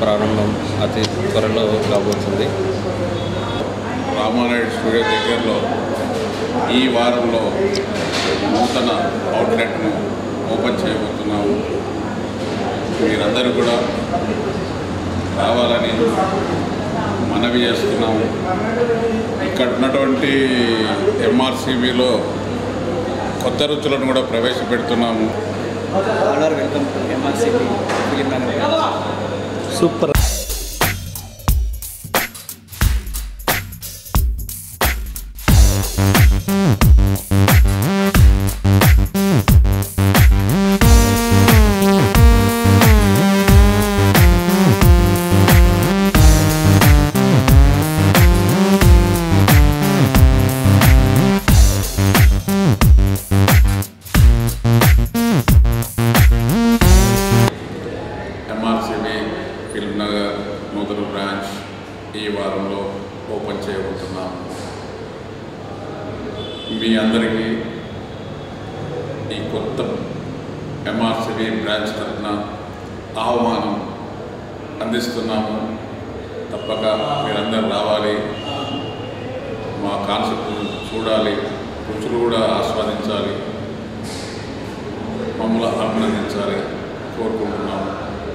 ప్రారంభం అతి త్వరలో కాబోతుంది రామానాయుడు స్టూడియో దగ్గరలో ఈ వారంలో నూతన అవుట్లెట్ను ఓపెన్ చేయబోతున్నాము మీరందరూ కూడా రావాలని మనవి చేస్తున్నాము ఇక్కడ ఉన్నటువంటి ఎంఆర్సీబీలో కొత్త రుచులను కూడా ప్రవేశపెడుతున్నాము all are welcome to MRCP film Nagar super MRCB film Nagar నూతన బ్రాంచ్ ఈ వారంలో ఓపెన్ చేయబోతున్నాం మీ అందరికీ ఈ కొత్త ఎంఆర్సీబీ బ్రాంచ్ తరఫున ఆహ్వానం అందిస్తున్నాము తప్పక మీరందరూ రావాలి మా కాన్సెప్ట్ చూడాలి రుచులు కూడా ఆస్వాదించాలి మమ్మల్ని అభినందించాలి కోరుకుంటున్నాము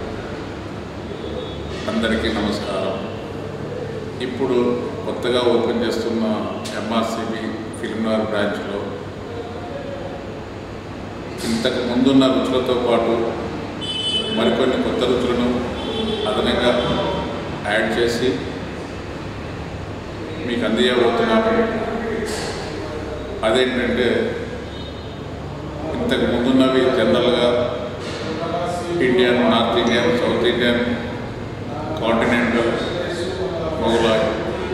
అందరికీ నమస్కారం ఇప్పుడు కొత్తగా ఓపెన్ చేస్తున్న ఎంఆర్సిబి ఫిల్మ్నార్ బ్రాంచ్లో ఇంతకు ముందున్న రుచులతో పాటు మరికొన్ని కొత్త రుచులను అదనంగా యాడ్ చేసి మీకు అందియబోతున్నాము అదేంటంటే ఇంతకు ముందున్నవి జనరల్గా Indian north Indian south Indian continental Mughlai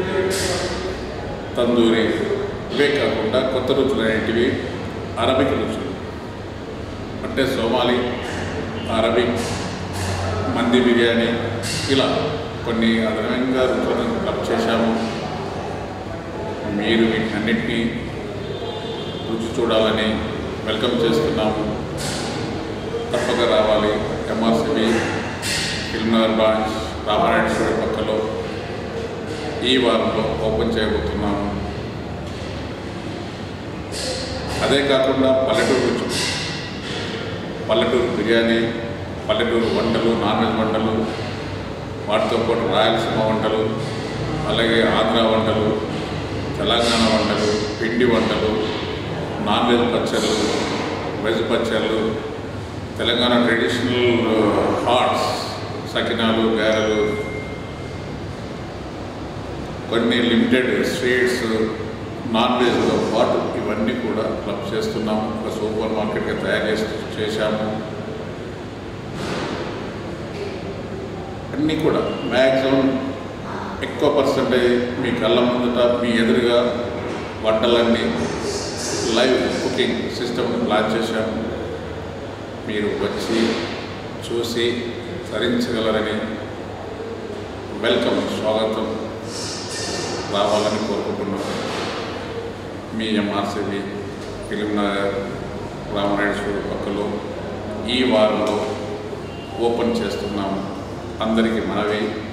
tandoori ఇవే కాకుండా కొత్త రుచులు అనేటివి అరబిక్ రుచులు అంటే సోమాలి అరబిక్ మంది బిర్యానీ ఇలా కొన్ని అదనంగా రుచులను క్లబ్ చేశాము మీరు వీటన్నిటినీ రుచి చూడాలని వెల్కమ్ చేస్తున్నాము తప్పక రావాలి ఎంఆర్సిబి ఫిల్మ్నగర్ బ్రాంచ్ రామారాయణ స్టూడియో పక్కలో ఈ వారంలో ఓపెన్ చేయబోతున్నాము అదే కాకుండా పల్లెటూరు రుచులు పల్లెటూరు బిర్యానీ పల్లెటూరు వంటలు నాన్ వెజ్ వంటలు వాటితో పాటు రాయలసీమ వంటలు అలాగే ఆంధ్ర వంటలు తెలంగాణ వంటలు పిండి వంటలు నాన్ వెజ్ పచ్చళ్ళు వెజ్ పచ్చళ్ళు తెలంగాణ ట్రెడిషనల్ హాట్స్ సకినాలు గారెలు కొన్ని లిమిటెడ్ స్వీట్స్ నాన్ వెజ్తో పాటు ఇవన్నీ కూడా క్లబ్ చేస్తున్నాము ఒక సూపర్ మార్కెట్గా తయారు చేసి చేశాము అన్నీ కూడా మ్యాక్సిమం ఎక్కువ పర్సంటేజ్ మీ కళ్ళ ముందట మీ ఎదురుగా వంటలన్నీ లైవ్ కుకింగ్ సిస్టమ్ లాంచ్ చేశాము మీరు వచ్చి చూసి తరించగలరని వెల్కమ్ స్వాగతం రావాలని కోరుకుంటున్నాను మీ MRCB film Nagar Ramanaidu studio పక్కలో ఈ వారంలో ఓపెన్ చేస్తున్నాము అందరికీ మనవి